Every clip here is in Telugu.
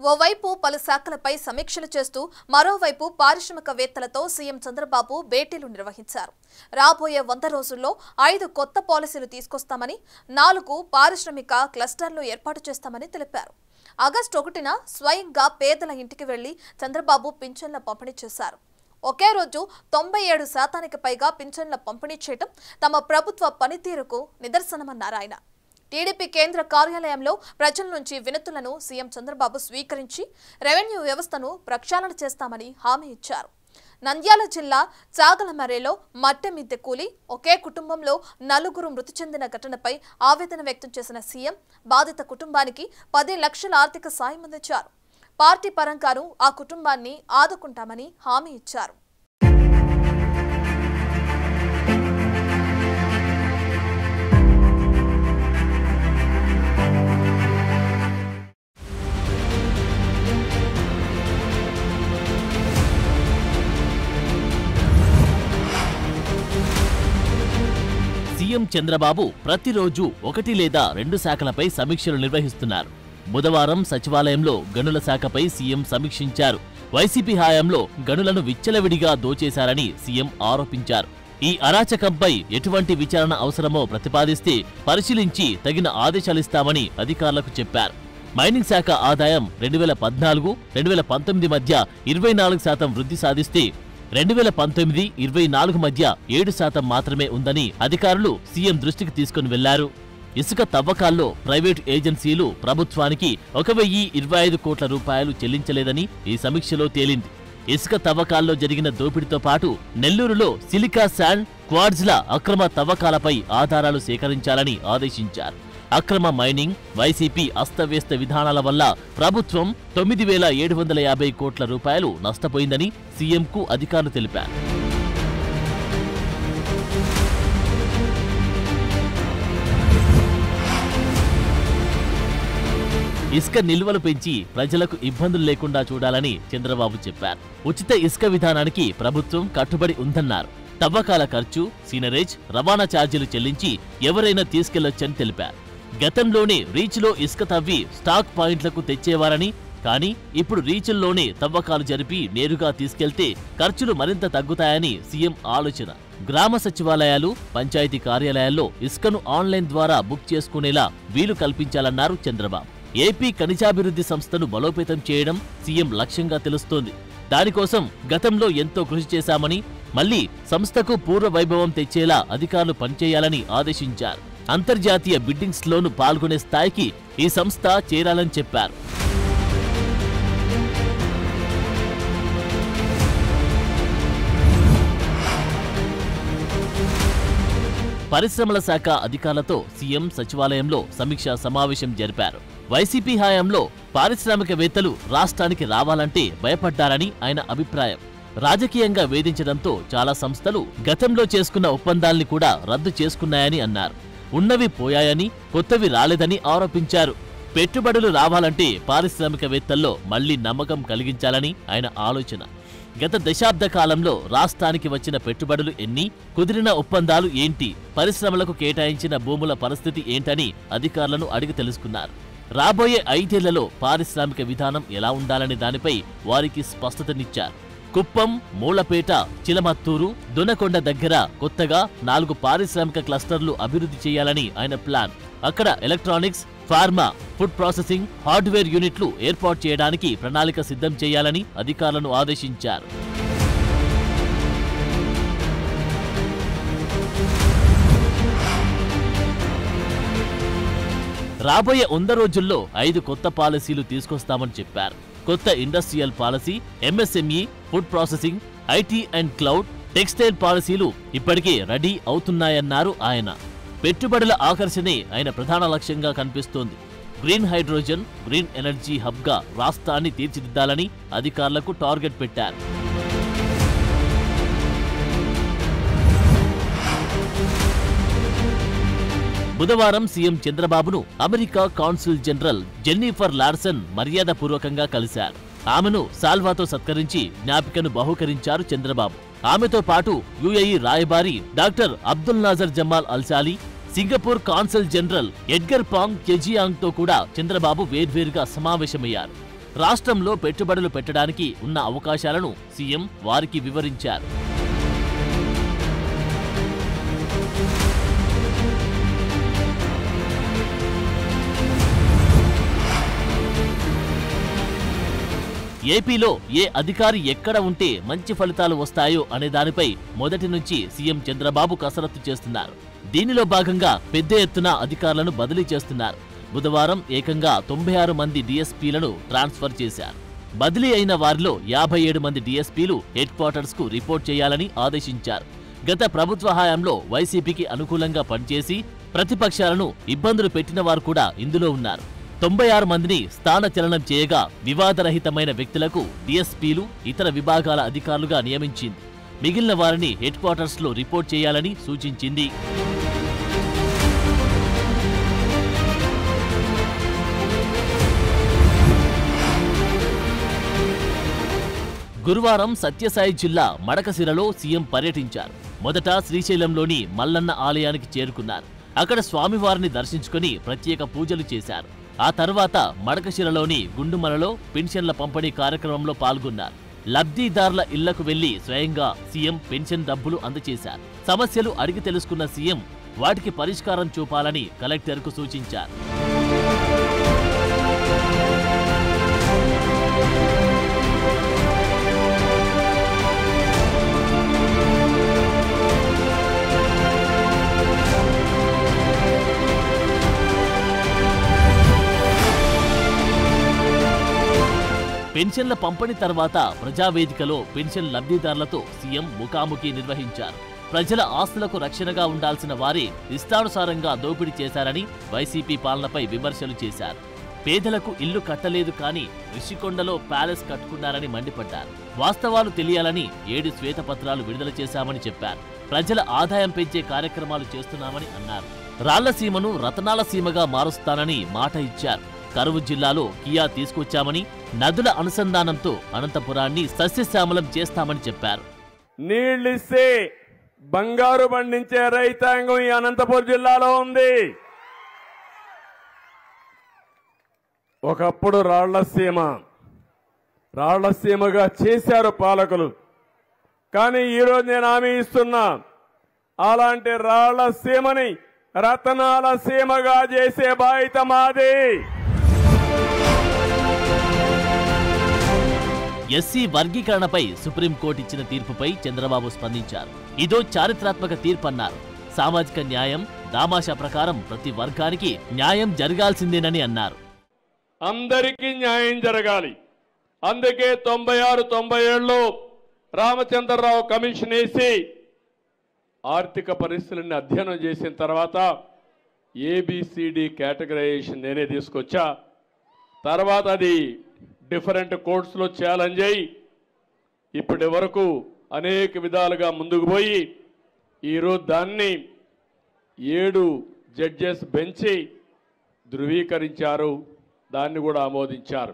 ఓవైపు పలు శాఖలపై సమీక్షలు చేస్తూ మరోవైపు పారిశ్రామికవేత్తలతో సీఎం చంద్రబాబు భేటీలు నిర్వహించారు రాబోయే వంద రోజుల్లో ఐదు కొత్త పాలసీలు తీసుకొస్తామని నాలుగు పారిశ్రామిక క్లస్టర్లు ఏర్పాటు చేస్తామని తెలిపారు ఆగస్టు ఒకటిన స్వయంగా పేదల ఇంటికి వెళ్లి చంద్రబాబు పింఛన్ల పంపిణీ చేశారు ఒకే రోజు తొంభై ఏడు శాతానికి పైగా పింఛన్ల పంపిణీ చేయడం తమ ప్రభుత్వ పనితీరుకు నిదర్శనమన్నారు ఆయన టీడీపీ కేంద్ర కార్యాలయంలో ప్రజల నుంచి వినతులను సీఎం చంద్రబాబు స్వీకరించి రెవెన్యూ వ్యవస్థను ప్రక్షాళన చేస్తామని హామీ ఇచ్చారు నంద్యాల జిల్లా చాగలమర్రేలో మట్టె మిద్దె కూలి ఒకే కుటుంబంలో నలుగురు మృతి చెందిన ఘటనపై ఆవేదన వ్యక్తం చేసిన సీఎం బాధిత కుటుంబానికి పది లక్షల ఆర్థిక సాయం అందించారు పార్టీ పరంగానూ ఆ కుటుంబాన్ని ఆదుకుంటామని హామీ ఇచ్చారు సీఎం చంద్రబాబు ప్రతిరోజు ఒకటి లేదా రెండు శాఖలపై సమీక్షలు నిర్వహిస్తున్నారు బుధవారం సచివాలయంలో గనుల శాఖపై సీఎం సమీక్షించారు వైసీపీ హయాంలో గనులను విచ్చలవిడిగా దోచేశారని సీఎం ఆరోపించారు ఈ అరాచకంపై ఎటువంటి విచారణ అవసరమో ప్రతిపాదిస్తే పరిశీలించి తగిన ఆదేశాలిస్తామని అధికారులకు చెప్పారు మైనింగ్ శాఖ ఆదాయం రెండు వేల పద్నాలుగు రెండు వేల పంతొమ్మిది మధ్య ఇరవై నాలుగు శాతం వృద్ధి సాధిస్తే రెండు వేల పంతొమ్మిది ఇరవై నాలుగు మధ్య ఏడు శాతం మాత్రమే ఉందని అధికారులు సీఎం దృష్టికి తీసుకుని వెళ్లారు ఇసుక తవ్వకాల్లో ప్రైవేటు ఏజెన్సీలు ప్రభుత్వానికి ఒక వెయ్యి ఇరవై ఐదు కోట్ల రూపాయలు చెల్లించలేదని ఈ సమీక్షలో తేలింది ఇసుక తవ్వకాల్లో జరిగిన దోపిడీతో పాటు నెల్లూరులో సిలికా శాండ్ క్వార్డ్స్ల అక్రమ తవ్వకాలపై ఆధారాలు సేకరించాలని ఆదేశించారు అక్రమ మైనింగ్ వైసీపీ అస్తవ్యస్త విధానాల వల్ల ప్రభుత్వం తొమ్మిది వేల ఏడు వందల యాభై కోట్ల రూపాయలు నష్టపోయిందని సీఎంకు అధికారులు తెలిపారు ఇసుక నిల్వలు పెంచి ప్రజలకు ఇబ్బందులు లేకుండా చూడాలని చంద్రబాబు చెప్పారు ఉచిత ఇసుక విధానానికి ప్రభుత్వం కట్టుబడి ఉందన్నారు తవ్వకాల ఖర్చు సీనరేజ్ రవాణా ఛార్జీలు చెల్లించి ఎవరైనా తీసుకెళ్లొచ్చని తెలిపారు గతంలోనే రీచ్లో ఇసుక తవ్వి స్టాక్ పాయింట్లకు తెచ్చేవారని కానీ ఇప్పుడు రీచుల్లోనే తవ్వకాలు జరిపి నేరుగా తీసుకెళ్తే ఖర్చులు మరింత తగ్గుతాయని సీఎం ఆలోచన గ్రామ సచివాలయాలు పంచాయతీ కార్యాలయాల్లో ఇసుకను ఆన్లైన్ ద్వారా బుక్ చేసుకునేలా వీలు కల్పించాలన్నారు చంద్రబాబు ఏపీ ఖనిజాభివృద్ధి సంస్థను బలోపేతం చేయడం సీఎం లక్ష్యంగా తెలుస్తోంది దానికోసం గతంలో ఎంతో కృషి చేశామని మళ్లీ సంస్థకు పూర్వ వైభవం తెచ్చేలా అధికారులు పనిచేయాలని ఆదేశించారు అంతర్జాతీయ బిడ్డింగ్స్ లోను పాల్గొనే స్థాయికి ఈ సంస్థ చేరాలని చెప్పారు పరిశ్రమల శాఖ అధికారులతో సీఎం సచివాలయంలో సమీక్షా సమావేశం జరిపారు వైసీపీ హయాంలో పారిశ్రామికవేత్తలు రాష్ట్రానికి రావాలంటే భయపడ్డారని ఆయన అభిప్రాయం రాజకీయంగా వేధించడంతో చాలా సంస్థలు గతంలో చేసుకున్న ఒప్పందాల్ని కూడా రద్దు చేసుకున్నాయని అన్నారు ఉన్నవి పోయాయని కొత్తవి రాలేదని ఆరోపించారు పెట్టుబడులు రావాలంటే పారిశ్రామికవేత్తల్లో మళ్లీ నమ్మకం కలిగించాలని ఆయన ఆలోచన గత దశాబ్ద కాలంలో రాష్ట్రానికి వచ్చిన పెట్టుబడులు ఎన్ని కుదిరిన ఒప్పందాలు ఏంటి పరిశ్రమలకు కేటాయించిన భూముల పరిస్థితి ఏంటని అధికారులను అడిగి తెలుసుకున్నారు రాబోయే ఐదేళ్లలో పారిశ్రామిక విధానం ఎలా ఉండాలనే దానిపై వారికి స్పష్టతనిచ్చారు కుప్పం మూలపేట చిలమత్తూరు దునకొండ దగ్గర కొత్తగా నాలుగు పారిశ్రామిక క్లస్టర్లు అభివృద్ధి చేయాలని ఆయన ప్లాన్ అక్కడ electronics pharma food processing hardware యూనిట్లు ఏర్పాటు చేయడానికి ప్రణాళిక సిద్ధం చేయాలని అధికారులను ఆదేశించారు రాబోయే వంద రోజుల్లో ఐదు కొత్త పాలసీలు తీసుకొస్తామని చెప్పారు కొత్త industrial policy MSME food processing IT and cloud textile పాలసీలు ఇప్పటికే రెడీ అవుతున్నాయన్నారు ఆయన పెట్టుబడుల ఆకర్షణే ఆయన ప్రధాన లక్ష్యంగా కనిపిస్తోంది గ్రీన్ హైడ్రోజన్ గ్రీన్ ఎనర్జీ హబ్గా రాష్ట్రాన్ని తీర్చిదిద్దాలని అధికారులకు టార్గెట్ పెట్టారు బుధవారం సీఎం చంద్రబాబును America consul general Jennifer Larsen మర్యాదపూర్వకంగా కలిశారు ఆమెను సాల్వాతో సత్కరించి జ్ఞాపికను బహూకరించారు చంద్రబాబు ఆమెతో పాటు యుఏఈ రాయబారి doctor Abdul Nasser Jamal Alsaali Singapore consul general Edgar Pang Kejiang తో కూడా చంద్రబాబు వేర్వేరుగా సమావేశమయ్యారు రాష్ట్రంలో పెట్టుబడులు పెట్టడానికి ఉన్న అవకాశాలను సీఎం వారికి వివరించారు ఏపీలో ఏ అధికారి ఎక్కడ ఉంటే మంచి ఫలితాలు వస్తాయో అనే దానిపై మొదటి నుంచి సీఎం చంద్రబాబు కసరత్తు చేస్తున్నారు దీనిలో భాగంగా పెద్ద ఎత్తున అధికారులను బదిలీ చేస్తున్నారు బుధవారం ఏకంగా తొంభై ఆరు మంది డీఎస్పీలను ట్రాన్స్ఫర్ చేశారు బదిలీ అయిన వారిలో యాభై ఏడు మంది డీఎస్పీలు హెడ్ క్వార్టర్స్ కు రిపోర్ట్ చేయాలని ఆదేశించారు గత ప్రభుత్వ హయాంలో వైసీపీకి అనుకూలంగా పనిచేసి ప్రతిపక్షాలను ఇబ్బందులు పెట్టిన వారు కూడా ఇందులో ఉన్నారు తొంభై ఆరు మందిని స్థానచలనం చేయగా వివాదరహితమైన వ్యక్తులకు డీఎస్పీలు ఇతర విభాగాల అధికారులుగా నియమించింది మిగిలిన వారిని హెడ్ క్వార్టర్స్ లో రిపోర్ట్ చేయాలని సూచించింది గురువారం సత్యసాయి జిల్లా మడకసిరలో సీఎం పర్యటించారు మొదట శ్రీశైలంలోని మల్లన్న ఆలయానికి చేరుకున్నారు అక్కడ స్వామివారిని దర్శించుకుని ప్రత్యేక పూజలు చేశారు ఆ తర్వాత మడకశిరలోని గుండుమలలో పెన్షన్ల పంపిణీ కార్యక్రమంలో పాల్గొన్నారు లబ్ధిదారుల ఇళ్లకు వెళ్లి స్వయంగా సీఎం పెన్షన్ డబ్బులు అందజేశారు సమస్యలు అడిగి తెలుసుకున్న సీఎం వాటికి పరిష్కారం చూపాలని కలెక్టర్కు సూచించారు పెన్షన్ల పంపిణీ తర్వాత ప్రజావేదికలో పెన్షన్ లబ్ధిదారులతో సీఎం ముఖాముఖి నిర్వహించారు ప్రజల ఆస్తులకు రక్షణగా ఉండాల్సిన వారే ఇష్టానుసారంగా దోపిడీ చేశారని వైసీపీ పాలనపై విమర్శలు చేశారు పేదలకు ఇల్లు కట్టలేదు కానీ రిషికొండలో ప్యాలెస్ కట్టుకున్నారని మండిపడ్డారు వాస్తవాలు తెలియాలని ఏడు శ్వేతపత్రాలు విడుదల చేశామని చెప్పారు ప్రజల ఆదాయం పెంచే కార్యక్రమాలు చేస్తున్నామని అన్నారు రాళ్లసీమను రతనాల సీమగా మారుస్తానని మాట ఇచ్చారు కరువు జిల్లాలో కియా తీసుకొచ్చామని నదుల అనుసంధానంతో అనంతపురాన్ని సస్యశ్యామలం చేస్తామని చెప్పారు నీళ్ళిస్తే బంగారు పండించే రైతాంగం ఈ అనంతపురం జిల్లాలో ఉంది ఒకప్పుడు రాళ్లసీమ రాళ్లసీమగా చేశారు పాలకులు కానీ ఈరోజు నేను హామీ ఇస్తున్నా అలాంటి రాళ్లసీమని రతనాల సీమగా చేసే బాధ్యత మాది ఎస్సీ వర్గీకరణపై సుప్రీంకోర్టు ఇచ్చిన తీర్పుపై చంద్రబాబు స్పందించారు ఇదో చారిత్రాత్మక తీర్పన్నారు సామాజిక న్యాయం దామాషా ప్రకారం ప్రతి వర్గానికి న్యాయం జరగాల్సిందేనని అన్నారు అందరికీ న్యాయం జరగాలి అందుకే తొంభై ఆరు తొంభై ఏడులో రామచంద్రరావు కమిషన్ వేసి ఆర్థిక పరిస్థితులను అధ్యయనం చేసిన తర్వాత ఏబిసిడి కేటగరైజేషన్ నేనే తీసుకొచ్చా తర్వాత అది డిఫరెంట్ కోర్ట్స్లో ఛాలెంజ్ అయ్యి ఇప్పటి వరకు అనేక విధాలుగా ముందుకు పోయి ఈరోజు దాన్ని ఏడు జడ్జెస్ బెంచి ధృవీకరించారు దాన్ని కూడా ఆమోదించారు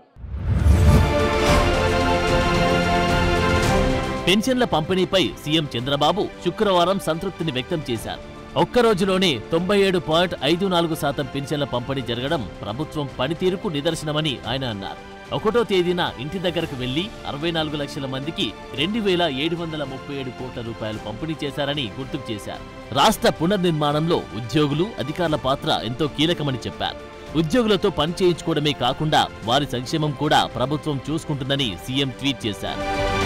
పెన్షన్ల పంపిణీపై సీఎం చంద్రబాబు శుక్రవారం సంతృప్తిని వ్యక్తం చేశారు ఒక్క రోజులోనే తొంభై ఏడు పాయింట్ ఐదు నాలుగు శాతం పెన్షన్ల పంపిణీ జరగడం ప్రభుత్వం పనితీరుకు నిదర్శనమని ఆయన అన్నారు ఒకటో తేదీన ఇంటి దగ్గరకు వెళ్లి అరవై నాలుగు లక్షల మందికి రెండు వేల ఏడు వందల ముప్పై ఏడు కోట్ల రూపాయలు పంపిణీ చేశారని గుర్తుకు చేశారు రాష్ట్ర పునర్నిర్మాణంలో ఉద్యోగులు అధికారుల పాత్ర ఎంతో కీలకమని చెప్పారు ఉద్యోగులతో పని చేయించుకోవడమే కాకుండా వారి సంక్షేమం కూడా ప్రభుత్వం చూసుకుంటుందని సీఎం ట్వీట్ చేశారు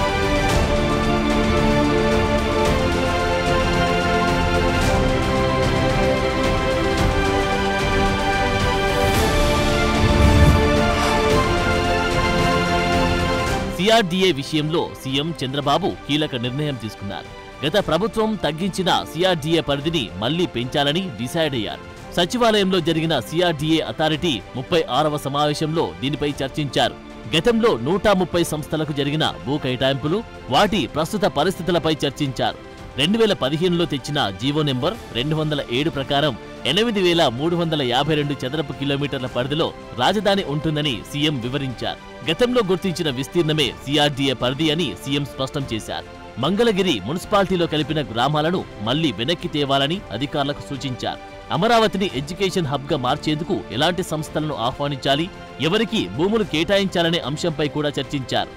సిఆర్డీఏ విషయంలో సీఎం చంద్రబాబు కీలక నిర్ణయం తీసుకున్నారు గత ప్రభుత్వం తగ్గించిన సిఆర్డీఏ పరిధిని మళ్లీ పెంచాలని డిసైడ్ అయ్యారు సచివాలయంలో జరిగిన సిఆర్డీఏ అథారిటీ ముప్పై ఆరవ సమావేశంలో దీనిపై చర్చించారు గతంలో నూట ముప్పై సంస్థలకు జరిగిన భూ కేటాయింపులు వాటి ప్రస్తుత పరిస్థితులపై చర్చించారు రెండు వేల పదిహేనులో తెచ్చిన జీవో నెంబర్ రెండు వందల ఏడు ప్రకారం ఎనిమిది వేల మూడు వందల యాభై రెండు చదరపు కిలోమీటర్ల పరిధిలో రాజధాని ఉంటుందని సీఎం వివరించారు గతంలో గుర్తించిన విస్తీర్ణమే సిఆర్డీఏ పరిధి అని సీఎం స్పష్టం చేశారు మంగళగిరి మున్సిపాలిటీలో కలిపిన గ్రామాలను మళ్లీ వెనక్కి తేవాలని అధికారులకు సూచించారు అమరావతిని ఎడ్యుకేషన్ హబ్ గా మార్చేందుకు ఎలాంటి సంస్థలను ఆహ్వానించాలి ఎవరికి భూములు కేటాయించాలనే అంశంపై కూడా చర్చించారు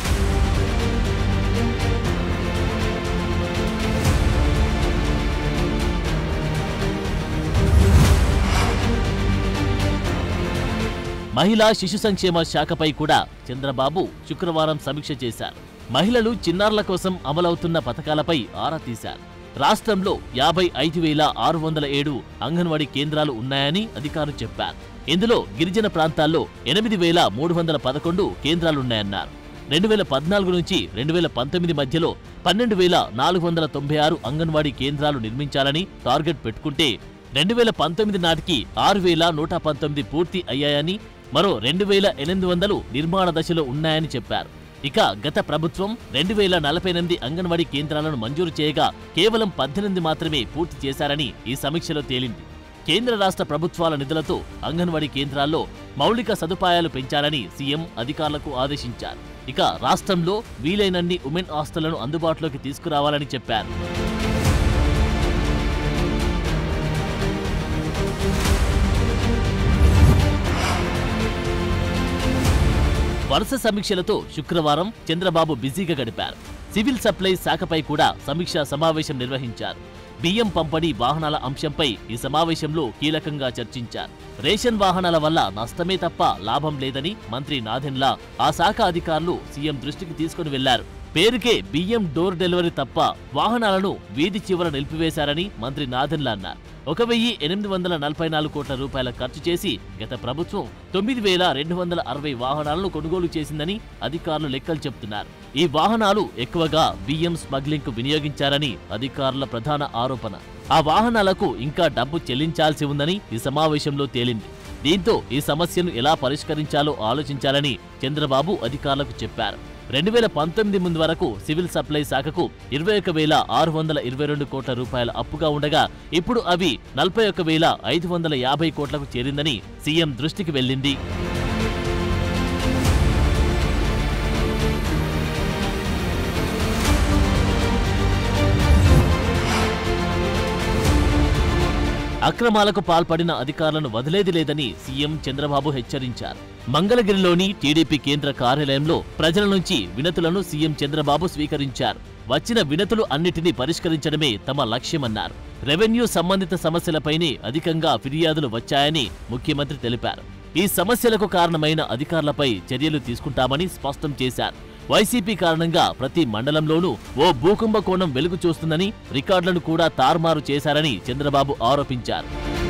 మహిళా శిశు సంక్షేమ శాఖపై కూడా చంద్రబాబు శుక్రవారం సమీక్ష చేశారు మహిళలు చిన్నారుల కోసం అమలవుతున్న పథకాలపై ఆరా తీశారు రాష్ట్రంలో యాభై ఐదు వేల ఆరు వందల ఏడు అంగన్వాడీ కేంద్రాలు ఉన్నాయని అధికారులు చెప్పారు ఇందులో గిరిజన ప్రాంతాల్లో ఎనిమిది వేల మూడు వందల పదకొండు కేంద్రాలున్నాయన్నారు రెండు వేల పద్నాలుగు నుంచి రెండు వేల పంతొమ్మిది మధ్యలో పన్నెండు వేల నాలుగు వందల తొంభై ఆరు అంగన్వాడీ కేంద్రాలు నిర్మించాలని టార్గెట్ పెట్టుకుంటే రెండు వేల పంతొమ్మిది నాటికి ఆరు వేల నూట పంతొమ్మిది పూర్తి అయ్యాయని మరో రెండు వేల ఎనిమిది వందలు నిర్మాణ దశలో ఉన్నాయని చెప్పారు ఇక గత ప్రభుత్వం రెండు వేల నలభై ఎనిమిది అంగన్వాడీ కేంద్రాలను మంజూరు చేయగా కేవలం పద్దెనిమిది మాత్రమే పూర్తి చేశారని ఈ సమీక్షలో తేలింది కేంద్ర రాష్ట్ర ప్రభుత్వాల నిధులతో అంగన్వాడీ కేంద్రాల్లో మౌలిక సదుపాయాలు పెంచాలని సీఎం అధికారులకు ఆదేశించారు ఇక రాష్ట్రంలో వీలైనన్ని ఉమెన్ హాస్టళ్లను అందుబాటులోకి తీసుకురావాలని చెప్పారు వరుస సమీక్షలతో శుక్రవారం చంద్రబాబు బిజీగా గడిపారు సివిల్ సప్లై శాఖపై కూడా సమీక్షా సమావేశం నిర్వహించారు బియ్యం పంపిణీ వాహనాల అంశంపై ఈ సమావేశంలో కీలకంగా చర్చించారు రేషన్ వాహనాల వల్ల నష్టమే తప్ప లాభం లేదని మంత్రి నాదెన్లా ఆ శాఖ అధికారులు సీఎం దృష్టికి తీసుకుని వెళ్లారు పేరుకే బియ్యం డోర్ డెలివరీ తప్ప వాహనాలను వీధి చివర నిలిపివేశారని మంత్రి నాదెన్లా అన్నారు ఒక వెయ్యి ఎనిమిది వందల నలభై నాలుగు కోట్ల రూపాయల ఖర్చు చేసి గత ప్రభుత్వం తొమ్మిది వేల రెండు వందల అరవై వాహనాలను కొనుగోలు చేసిందని అధికారులు లెక్కలు చెబుతున్నారు ఈ వాహనాలు ఎక్కువగా బియ్యం స్మగ్లింగ్ కు వినియోగించారని అధికారుల ప్రధాన ఆరోపణ ఆ వాహనాలకు ఇంకా డబ్బు చెల్లించాల్సి ఉందని ఈ సమావేశంలో తేలింది దీంతో ఈ సమస్యను ఎలా పరిష్కరించాలో ఆలోచించాలని చంద్రబాబు అధికారులకు చెప్పారు రెండు వేల పంతొమ్మిది ముందు వరకు సివిల్ సప్లై శాఖకు ఇరవై ఒక వేల ఆరు వందల ఇరవై రెండు కోట్ల రూపాయల అప్పుగా ఉండగా ఇప్పుడు అవి నలభై ఒక వేల ఐదు వందల యాభై కోట్లకు చేరిందని సీఎం దృష్టికి వెళ్ళింది అక్రమాలకు పాల్పడిన అధికారులను వదిలేది లేదని సీఎం చంద్రబాబు హెచ్చరించారు మంగళగిరిలోని టీడీపీ కేంద్ర కార్యాలయంలో ప్రజల నుంచి వినతులను సీఎం చంద్రబాబు స్వీకరించారు వచ్చిన వినతులు అన్నిటినీ పరిష్కరించడమే తమ లక్ష్యమన్నారు రెవెన్యూ సంబంధిత సమస్యలపైనే అధికంగా ఫిర్యాదులు వచ్చాయని ముఖ్యమంత్రి తెలిపారు ఈ సమస్యలకు కారణమైన అధికారులపై చర్యలు తీసుకుంటామని స్పష్టం చేశారు వైసీపీ కారణంగా ప్రతి మండలంలోనూ ఓ భూకుంభ కోణం వెలుగు చూస్తుందని రికార్డులను కూడా తారుమారు చేశారని చంద్రబాబు ఆరోపించారు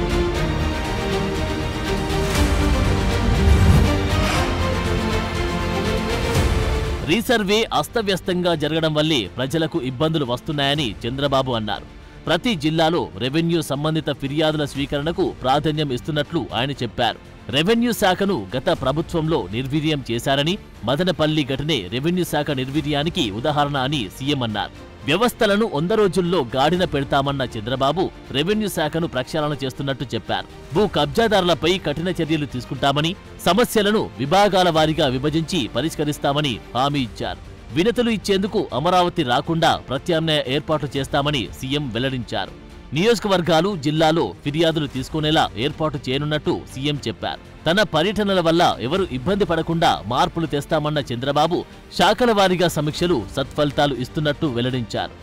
రీసర్వే అస్తవ్యస్తంగా జరగడం వల్లే ప్రజలకు ఇబ్బందులు వస్తున్నాయని చంద్రబాబు అన్నారు ప్రతి జిల్లాలో రెవెన్యూ సంబంధిత ఫిర్యాదుల స్వీకరణకు ప్రాధాన్యం ఇస్తున్నట్లు ఆయన చెప్పారు రెవెన్యూ శాఖను గత ప్రభుత్వంలో నిర్వీర్యం చేశారని మదనపల్లి ఘటనే రెవెన్యూ శాఖ నిర్వీర్యానికి ఉదాహరణ అని సీఎం అన్నారు వ్యవస్థలను వంద రోజుల్లో గాడిన పెడతామన్న చంద్రబాబు రెవెన్యూ శాఖను ప్రక్షాళన చేస్తున్నట్టు చెప్పారు భూ కబ్జాదారులపై కఠిన చర్యలు తీసుకుంటామని సమస్యలను విభాగాల వారీగా విభజించి పరిష్కరిస్తామని హామీ ఇచ్చారు వినతులు ఇచ్చేందుకు అమరావతి రాకుండా ప్రత్యామ్నాయ ఏర్పాట్లు చేస్తామని సీఎం వెల్లడించారు నియోజకవర్గాలు జిల్లాలో ఫిర్యాదులు తీసుకునేలా ఏర్పాటు చేయనున్నట్టు సీఎం చెప్పారు తన పర్యటనల వల్ల ఎవరు ఇబ్బంది పడకుండా మార్పులు తెస్తామన్న చంద్రబాబు శాఖల వారీగా సమీక్షలు సత్ఫలితాలు ఇస్తున్నట్టు వెల్లడించారు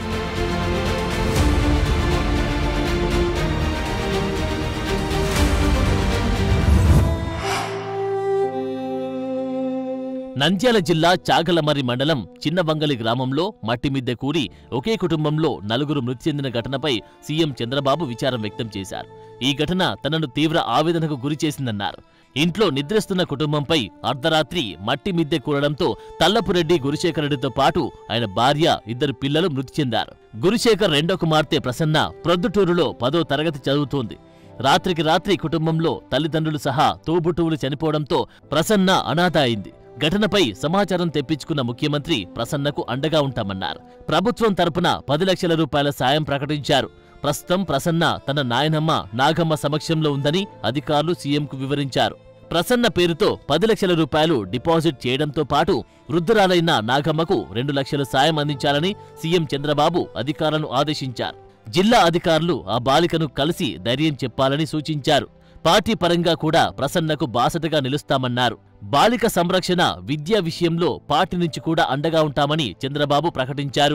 నంద్యాల జిల్లా చాగలమర్రి మండలం చిన్నవంగలి గ్రామంలో మట్టిమిద్దె కూడి ఒకే కుటుంబంలో నలుగురు మృతి చెందిన ఘటనపై సీఎం చంద్రబాబు విచారం వ్యక్తం చేశారు ఈ ఘటన తనను తీవ్ర ఆవేదనకు గురిచేసిందన్నారు ఇంట్లో నిద్రిస్తున్న కుటుంబంపై అర్ధరాత్రి మట్టి మిద్దె కూరడంతో తల్లపురెడ్డి గురుశేఖరరెడ్డితో పాటు ఆయన భార్య ఇద్దరు పిల్లలు మృతి చెందారు గురుశేఖర్ రెండో కుమార్తె ప్రసన్న ప్రొద్దుటూరులో పదో తరగతి చదువుతోంది రాత్రికి రాత్రి కుటుంబంలో తల్లిదండ్రులు సహా తోబుట్టువులు చనిపోవడంతో ప్రసన్న అనాథ అయింది ఘటనపై సమాచారం తెప్పించుకున్న ముఖ్యమంత్రి ప్రసన్నకు అండగా ఉంటామన్నారు ప్రభుత్వం తరపున పది లక్షల రూపాయల సాయం ప్రకటించారు ప్రస్తుతం ప్రసన్న తన నాయనమ్మ నాగమ్మ సమక్షంలో ఉందని అధికారులు సీఎంకు వివరించారు ప్రసన్న పేరుతో పది లక్షల రూపాయలు డిపాజిట్ చేయడంతో పాటు వృద్ధురాలైన నాగమ్మకు రెండు లక్షల సాయం అందించాలని సీఎం చంద్రబాబు అధికారులను ఆదేశించారు జిల్లా అధికారులు ఆ బాలికను కలిసి ధైర్యం చెప్పాలని సూచించారు పార్టీ పరంగా కూడా ప్రసన్నకు బాసటగా నిలుస్తామన్నారు బాలిక సంరక్షణ విద్యా విషయంలో పార్టీ నుంచి కూడా అండగా ఉంటామని చంద్రబాబు ప్రకటించారు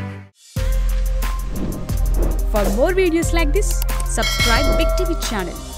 For more videos like this, subscribe Big TV channel